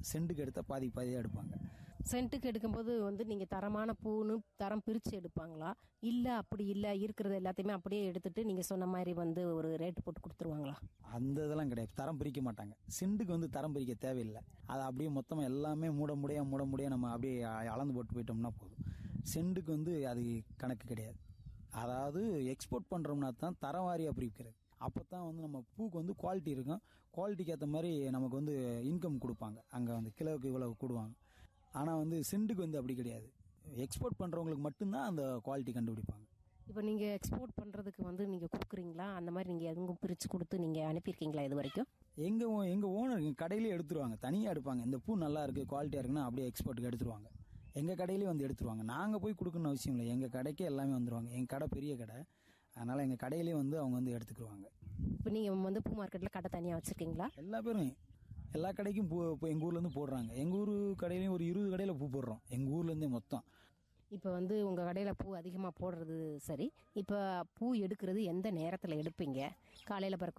செண்டுக்கு எடுத்தால் பாதி பாதியாக எடுப்பாங்க சென்ட்டுக்கு எடுக்கும்போது வந்து நீங்க தரமான பூன்னு தரம் பிரிச்சு எடுப்பாங்களா இல்ல அப்படி இல்ல இருக்கிறது எல்லாத்தையுமே அப்படியே எடுத்துட்டு நீங்க சொன்ன மாதிரி வந்து ஒரு ரேட் போட்டு கொடுத்துருவாங்களா அந்த இதெல்லாம் கிடையாது தரம் பிரிக்க மாட்டாங்க செண்டுக்கு வந்து தரம் பிரிக்க தேவையில்லை அதை அப்படியே மொத்தமாக எல்லாமே மூட முடியா மூட முடியா நம்ம அப்படியே அளந்து போட்டு போயிட்டோம்னா போதும் செண்டுக்கு வந்து அது கணக்கு கிடையாது அதாவது எக்ஸ்போர்ட் பண்ணுறோம்னா தான் தரம் வாரியாக பிரிக்கிறது அப்போ தான் வந்து நம்ம பூக்கு வந்து குவாலிட்டி இருக்கும் குவாலிட்டிக்கு ஏற்ற மாதிரி நமக்கு வந்து இன்கம் கொடுப்பாங்க அங்கே வந்து கிலோவுக்கு இவ்வளவு கூடுவாங்க ஆனால் வந்து செண்டுக்கு வந்து அப்படி கிடையாது எக்ஸ்போர்ட் பண்ணுறவங்களுக்கு மட்டும்தான் அந்த குவாலிட்டி கண்டுபிடிப்பாங்க இப்போ நீங்க எக்ஸ்போர்ட் பண்றதுக்கு வந்து நீங்க கொடுக்குறீங்களா அந்த மாதிரி நீங்க எதுவும் பிரிச்சு கொடுத்து நீங்க அனுப்பியிருக்கீங்களா இது வரைக்கும் எங்க ஓ- எங்க ஓனர் கடையிலே எடுத்துருவாங்க தனியா எடுப்பாங்க இந்த பூ நல்லா இருக்கு குவாலிட்டியா இருக்குன்னா அப்படியே எக்ஸ்போர்ட்டுக்கு எடுத்துருவாங்க எங்க கடையிலே வந்து எடுத்துருவாங்க நாங்க போய் கொடுக்கணும்னு அவசியம் இல்லை எங்க கடைக்கே எல்லாமே வந்துருவாங்க எங்க கடை பெரிய கடை அதனால எங்க கடையிலே வந்து அவங்க வந்து எடுத்துக்கிடுவாங்க இப்போ நீங்க வந்து பூ மார்க்கெட்ல கடை தனியா வச்சிருக்கீங்களா எல்லா பேரும் எல்லா கடைக்கும் பூ இப்போ எங்க ஊர்ல இருந்து போடுறாங்க எங்க ஊர் கடையிலயும் ஒரு இருபது கடையில பூ போடுறோம் எங்க ஊர்ல இருந்தே மொத்தம் இப்போ வந்து உங்க கடையில பூ அதிகமா போடுறது சரி இப்போ பூ எடுக்கிறது எந்த நேரத்துல எடுப்பீங்க காலையில பிறகு